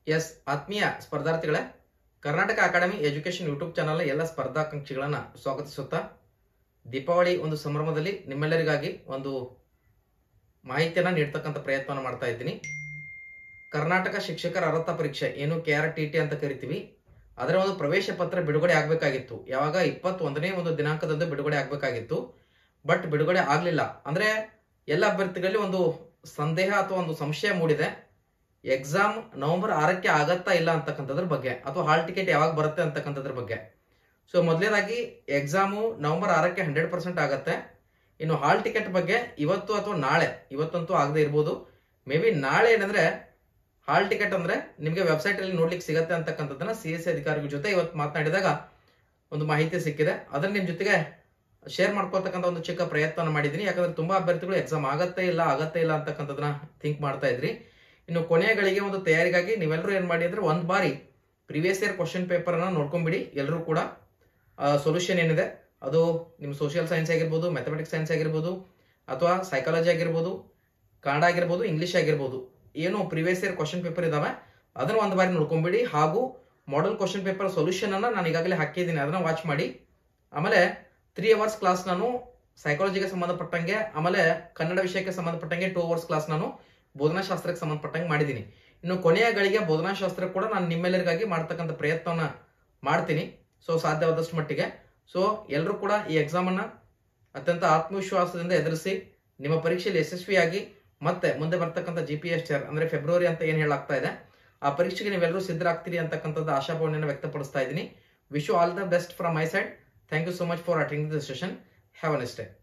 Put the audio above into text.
S ಆತ್ಮೀಯ ಸ್ಪರ್ಧಾರ್ಥಿಗಳೇ Karnataka academy education YouTube ಚಾನಲ್ನ ಎಲ್ಲ ಸ್ಪರ್ಧಾಕಾಂಕ್ಷಿಗಳನ್ನ ಸ್ವಾಗತಿಸುತ್ತಾ ದೀಪಾವಳಿ ಒಂದು ಸಂಭ್ರಮದಲ್ಲಿ ನಿಮ್ಮೆಲ್ಲರಿಗಾಗಿ ಒಂದು ಮಾಹಿತಿಯನ್ನ ನೀಡ್ತಕ್ಕಂಥ ಪ್ರಯತ್ನವನ್ನು ಮಾಡ್ತಾ ಇದ್ದೀನಿ ಕರ್ನಾಟಕ ಶಿಕ್ಷಕರ ಅರ್ಹತಾ ಪರೀಕ್ಷೆ ಏನು ಕೆ ಆರ್ ಟಿ ಟಿ ಅಂತ ಕರಿತೀವಿ ಅದರ ಒಂದು ಪ್ರವೇಶ ಪತ್ರ ಬಿಡುಗಡೆ ಆಗಬೇಕಾಗಿತ್ತು ಯಾವಾಗ ಇಪ್ಪತ್ತೊಂದನೇ ಒಂದು ದಿನಾಂಕದಂದು ಬಿಡುಗಡೆ ಆಗಬೇಕಾಗಿತ್ತು ಬಟ್ ಬಿಡುಗಡೆ ಆಗಲಿಲ್ಲ ಅಂದ್ರೆ ಎಲ್ಲ ಅಭ್ಯರ್ಥಿಗಳಲ್ಲಿ ಒಂದು ಸಂದೇಹ ಅಥವಾ ಒಂದು ಸಂಶಯ ಮೂಡಿದೆ ಎಕ್ಸಾಮ್ ನವೆಂಬರ್ ಆರಕ್ಕೆ ಆಗತ್ತಾ ಇಲ್ಲ ಅಂತಕ್ಕಂಥದ್ರ ಬಗ್ಗೆ ಅಥವಾ ಹಾಲ್ ಟಿಕೆಟ್ ಯಾವಾಗ ಬರುತ್ತೆ ಅಂತಕ್ಕಂಥದ್ರ ಬಗ್ಗೆ ಸೊ ಮೊದಲನೇದಾಗಿ ಎಕ್ಸಾಮು ನವೆಂಬರ್ ಆರಕ್ಕೆ ಹಂಡ್ರೆಡ್ ಪರ್ಸೆಂಟ್ ಆಗತ್ತೆ ಇನ್ನು ಹಾಲ್ ಟಿಕೆಟ್ ಬಗ್ಗೆ ಇವತ್ತು ಅಥವಾ ನಾಳೆ ಇವತ್ತಂತೂ ಆಗದೆ ಇರ್ಬೋದು ಮೇ ಬಿ ನಾಳೆ ಏನಂದ್ರೆ ಹಾಲ್ ಟಿಕೆಟ್ ಅಂದ್ರೆ ನಿಮಗೆ ವೆಬ್ಸೈಟ್ ಅಲ್ಲಿ ನೋಡ್ಲಿಕ್ಕೆ ಸಿಗತ್ತೆ ಅಂತಕ್ಕಂಥದ್ದನ್ನ ಸಿ ಎಸ್ ಸಿ ಅಧಿಕಾರಿಗಳ ಜೊತೆ ಇವತ್ತು ಮಾತನಾಡಿದಾಗ ಒಂದು ಮಾಹಿತಿ ಸಿಕ್ಕಿದೆ ಅದನ್ನ ನಿಮ್ ಜೊತೆಗೆ ಶೇರ್ ಮಾಡ್ಕೊಳ್ತಕ್ಕಂಥ ಒಂದು ಚಿಕ್ಕ ಪ್ರಯತ್ನ ಮಾಡಿದ್ದೀನಿ ಯಾಕಂದ್ರೆ ತುಂಬಾ ಅಭ್ಯರ್ಥಿಗಳು ಎಕ್ಸಾಮ್ ಆಗತ್ತೆ ಇಲ್ಲ ಆಗತ್ತೆ ಇಲ್ಲ ಅಂತಕ್ಕಂಥದ್ದನ್ನ ಥಿಂಕ್ ಮಾಡ್ತಾ ಇದ್ರಿ ಇನ್ನು ಕೊನೆಯ ಗಳಿಗೆ ಒಂದು ತಯಾರಿಗಾಗಿ ನೀವೆಲ್ಲರೂ ಏನ್ ಮಾಡಿ ಅಂದ್ರೆ ಒಂದ್ ಬಾರಿ ಪ್ರಿವಿಯಸ್ ಇಯರ್ ಕ್ವಶನ್ ಪೇಪರ್ ಅನ್ನ ನೋಡ್ಕೊಂಡ್ಬಿಡಿ ಎಲ್ಲರೂ ಕೂಡ ಸೊಲ್ಯೂಷನ್ ಏನಿದೆ ಅದು ನಿಮ್ಮ ಸೋಷಿಯಲ್ ಸೈನ್ಸ್ ಆಗಿರ್ಬೋದು ಮ್ಯಾಥಮೆಟಿಕ್ಸ್ ಸೈನ್ಸ್ ಆಗಿರ್ಬೋದು ಅಥವಾ ಸೈಕಾಲಜಿ ಆಗಿರ್ಬೋದು ಕನ್ನಡ ಆಗಿರ್ಬೋದು ಇಂಗ್ಲಿಷ್ ಆಗಿರ್ಬೋದು ಏನು ಪ್ರಿವಿಯಸ್ ಇಯರ್ ಕ್ವಶನ್ ಪೇಪರ್ ಇದಾವೆ ಅದನ್ನ ಒಂದು ಬಾರಿ ನೋಡ್ಕೊಂಬಿಡಿ ಹಾಗೂ ಮಾಡೆಲ್ ಕ್ವಶನ್ ಪೇಪರ್ ಸೊಲ್ಯೂಷನ್ ಅನ್ನ ನಾನು ಈಗಾಗಲೇ ಹಾಕಿದ್ದೀನಿ ಅದನ್ನ ವಾಚ್ ಮಾಡಿ ಆಮೇಲೆ ತ್ರೀ ಅವರ್ಸ್ ಕ್ಲಾಸ್ ನಾನು ಸೈಕಾಲಜಿಗೆ ಸಂಬಂಧಪಟ್ಟಂಗೆ ಆಮೇಲೆ ಕನ್ನಡ ವಿಷಯಕ್ಕೆ ಸಂಬಂಧಪಟ್ಟಂಗೆ ಟೂ ಅವರ್ಸ್ ಕ್ಲಾಸ್ ನಾನು ಬೋಧನಾಶಾಸ್ತ್ರಕ್ಕೆ ಸಂಬಂಧಪಟ್ಟಂಗೆ ಮಾಡಿದ್ದೀನಿ ಇನ್ನು ಕೊನೆಯ ಗಳಿಗೆ ಬೋಧನಾಶಾಸ್ತ್ರ ಕೂಡ ನಾನು ನಿಮ್ಮೆಲ್ಲರಿಗಾಗಿ ಮಾಡ್ತಕ್ಕಂಥ ಪ್ರಯತ್ನವನ್ನ ಮಾಡ್ತೀನಿ ಸೊ ಸಾಧ್ಯವಾದಷ್ಟು ಮಟ್ಟಿಗೆ ಸೊ ಎಲ್ಲರೂ ಕೂಡ ಈ ಎಕ್ಸಾಮ್ ಅನ್ನ ಅತ್ಯಂತ ಆತ್ಮವಿಶ್ವಾಸದಿಂದ ಎದುರಿಸಿ ನಿಮ್ಮ ಪರೀಕ್ಷೆಯಲ್ಲಿ ಯಶಸ್ವಿಯಾಗಿ ಮತ್ತೆ ಮುಂದೆ ಬರ್ತಕ್ಕಂಥ ಜಿ ಪಿ ಎಸ್ ಅಂದ್ರೆ ಫೆಬ್ರವರಿ ಅಂತ ಏನ್ ಹೇಳಾಗ್ತಾ ಇದೆ ಆ ಪರೀಕ್ಷೆಗೆ ನೀವೆಲ್ಲರೂ ಸಿದ್ಧರಾಗ್ತೀರಿ ಅಂತಕ್ಕಂಥದ್ದು ಆಶಾಭಾವನೆಯನ್ನು ವ್ಯಕ್ತಪಡಿಸ್ತಾ ಇದ್ದೀನಿ wish all the best from my side thank you so much for attending the session have a nice day